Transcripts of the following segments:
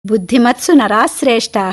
బుద్ధిమత్సు నరాశ్రేష్టా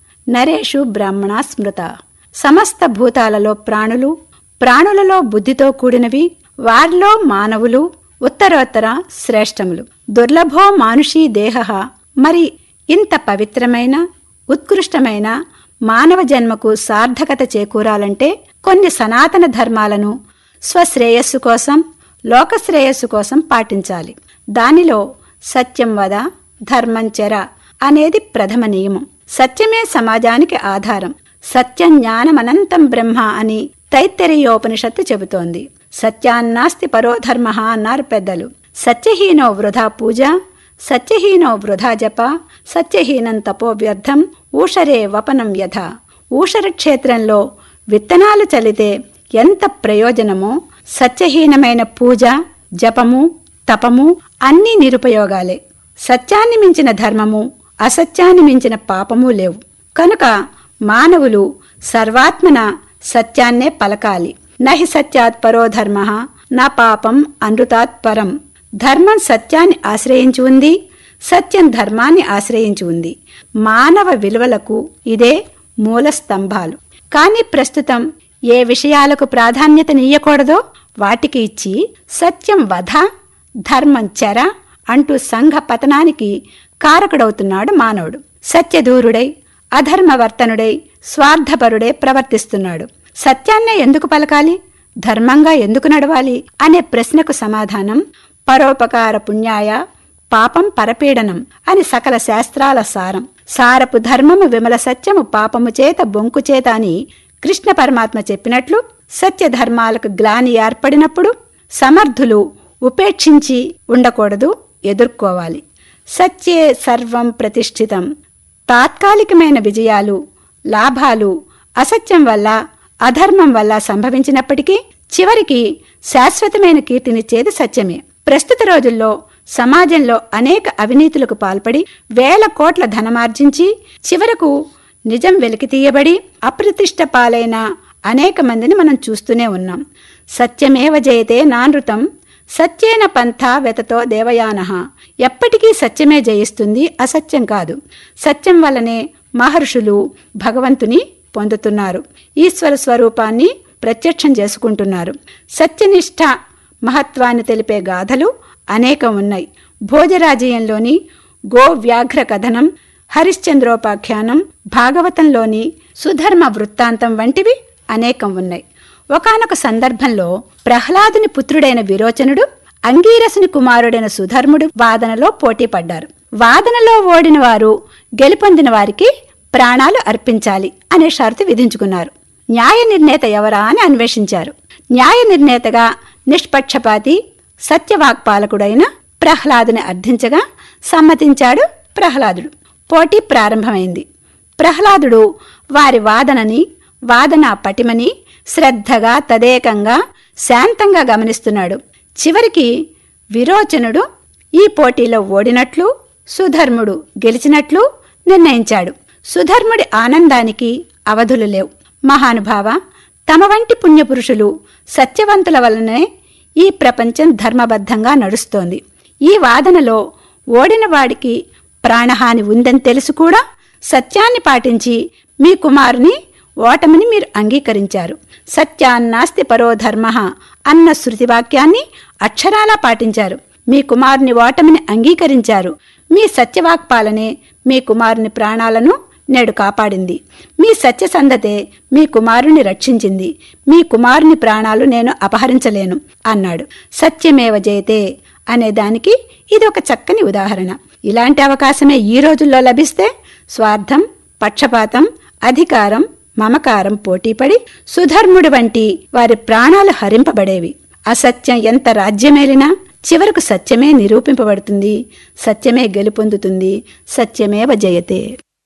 నరేషు బ్రాహ్మణా స్మృత సమస్త భూతాలలో ప్రాణులు ప్రాణులలో బుద్ధితో కూడినవి వారిలో మానవులు ఉత్తరోత్తర శ్రేష్టములు దుర్లభో మానుషీ దేహ మరి ఇంత పవిత్రమైన ఉత్కృష్టమైన మానవ జన్మకు సార్థకత చేకూరాలంటే కొన్ని సనాతన ధర్మాలను స్వశ్రేయస్సు కోసం లోకశ్రేయస్సు కోసం పాటించాలి దానిలో సత్యం వద ధర్మం చెర అనేది ప్రథమ నియమం సత్యమే సమాజానికి ఆధారం సత్యం జ్ఞానమనంతం బ్రహ్మ అని తైత్తరీయోపనిషత్తు చెబుతోంది సత్యాన్నాస్తి పరోధర్మ అన్నారు పెద్దలు సత్యహీనో వృధా పూజ సత్యహీనో వృధా జప సత్యహీనం తపో వ్యర్థం ఊషరే వపనం యథ ఊషర క్షేత్రంలో విత్తనాలు చలితే ఎంత ప్రయోజనమో సత్యహీనమైన పూజ జపము తపము అన్నీ నిరుపయోగాలే సత్యాన్ని మించిన ధర్మము అసత్యాన్ని మించిన పాపము లేవు కనుక మానవులు సర్వాత్మన సత్యాన్నే పలకాలి నహి సత్యాత్ పరో ధర్మ నా పాపం అనృతాత్ పరం ధర్మం సత్యాన్ని ఆశ్రయించి ఉంది సత్యం ధర్మాన్ని ఆశ్రయించి ఉంది మానవ విలువలకు ఇదే మూల స్తంభాలు కానీ ప్రస్తుతం ఏ విషయాలకు ప్రాధాన్యతనియ్యకూడదో వాటికి ఇచ్చి సత్యం వధ ధర్మం చెర అంటూ సంఘ పతనానికి కారకుడవుతున్నాడు మానవుడు సత్యదూరుడై అధర్మవర్తనుడై స్వార్థపరుడై ప్రవర్తిస్తున్నాడు సత్యాన్నే ఎందుకు పలకాలి ధర్మంగా ఎందుకు నడవాలి అనే ప్రశ్నకు సమాధానం పరోపకార పుణ్యాయ పాపం పరపీడనం అని సకల శాస్త్రాల సారం సారపు ధర్మము విమల సత్యము పాపము చేత బొంకు చేత అని కృష్ణ పరమాత్మ చెప్పినట్లు సత్య ధర్మాలకు గ్లాని ఏర్పడినప్పుడు సమర్థులు ఉపేక్షించి ఉండకూడదు ఎదుర్కోవాలి సత్యే సర్వం ప్రతిష్ఠితం తాత్కాలికమైన విజయాలు లాభాలు అసత్యం వల్ల అధర్మం వల్ల సంభవించినప్పటికీ చివరికి శాశ్వతమైన కీర్తినిచ్చేది సత్యమే ప్రస్తుత రోజుల్లో సమాజంలో అనేక అవినీతులకు పాల్పడి వేల కోట్ల ధనమార్జించి చివరకు నిజం వెలికితీయబడి అప్రతిష్ట పాలైన అనేక మందిని మనం చూస్తూనే ఉన్నాం సత్యమేవ జయతే నానృతం సత్యేన పంథా వెతతో దేవయాన ఎప్పటికీ సత్యమే జయిస్తుంది అసత్యం కాదు సత్యం వల్లనే మహర్షులు భగవంతుని పొందుతున్నారు ఈశ్వర స్వరూపాన్ని ప్రత్యక్షం చేసుకుంటున్నారు సత్యనిష్ట మహత్వాన్ని తెలిపే గాథలు అనేకం ఉన్నాయి భోజరాజీయంలోని గో వ్యాఘ్ర కథనం హరిశ్చంద్రోపాఖ్యానం భాగవతంలోని సుధర్మ వృత్తాంతం వంటివి అనేకం ఉన్నాయి ఒకనొక సందర్భంలో ప్రహ్లాదుని పుత్రుడైన విరోచనుడు అంగీరసుని కుమారుడైన సుధర్ముడు వాదనలో పోటీ పడ్డారు వాదనలో ఓడిన వారు గెలుపొందిన వారికి ప్రాణాలు అర్పించాలి అనే షరతు విధించుకున్నారు న్యాయ నిర్ణేత ఎవరా అని అన్వేషించారు న్యాయ నిర్ణేతగా నిష్పక్షపాతి సత్యవాక్పాలకుడైన ప్రహ్లాదుని అర్థించగా సమ్మతించాడు ప్రహ్లాదుడు పోటీ ప్రారంభమైంది ప్రహ్లాదుడు వారి వాదనని వాదన పటిమని శ్రద్ధగా తదేకంగా శాంతంగా గమనిస్తున్నాడు చివరికి విరోచనుడు ఈ పోటీలో ఓడినట్లు సుధర్ముడు గెలిచినట్లు నిర్ణయించాడు సుధర్ముడి ఆనందానికి అవధులు లేవు మహానుభావ తమ వంటి పుణ్యపురుషులు సత్యవంతుల వలనే ఈ ప్రపంచం ధర్మబద్ధంగా నడుస్తోంది ఈ వాదనలో ఓడిన వాడికి ప్రాణహాని ఉందని తెలుసు కూడా సత్యాన్ని పాటించి మీ కుమారుని ఓటమిని మీరు అంగీకరించారు సత్యాన్నాస్తి పరో ధర్మ అన్న శృతివాక్యాన్ని అక్షరాలా పాటించారు మీ కుమారుని ఓటమిని అంగీకరించారు మీ సత్యవాక్పాలనే మీ కుమారుని ప్రాణాలను నేడు కాపాడింది మీ సత్యసంధతే మీ కుమారుని రక్షించింది మీ కుమారుని ప్రాణాలు నేను అపహరించలేను అన్నాడు సత్యమేవ జయతే అనే దానికి ఇది ఒక చక్కని ఉదాహరణ ఇలాంటి అవకాశమే ఈ రోజుల్లో లభిస్తే స్వార్థం పక్షపాతం అధికారం మమకారం పోటీపడి సుధర్ముడి వంటి వారి ప్రాణాలు హరింపబడేవి అసత్యం ఎంత రాజ్యమేలినా చివరకు సత్యమే నిరూపింపబడుతుంది సత్యమే గెలుపొందుతుంది సత్యమేవ జయతే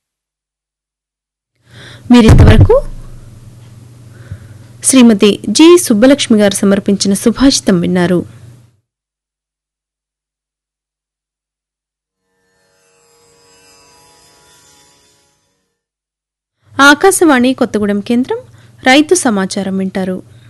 మీరింతవరకు శ్రీమతి జి సుబ్బలక్ష్మి గారు సమర్పించిన సుభాషితం విన్నారు ఆకాశవాణి కొత్తగూడెం కేంద్రం రైతు సమాచారం వింటారు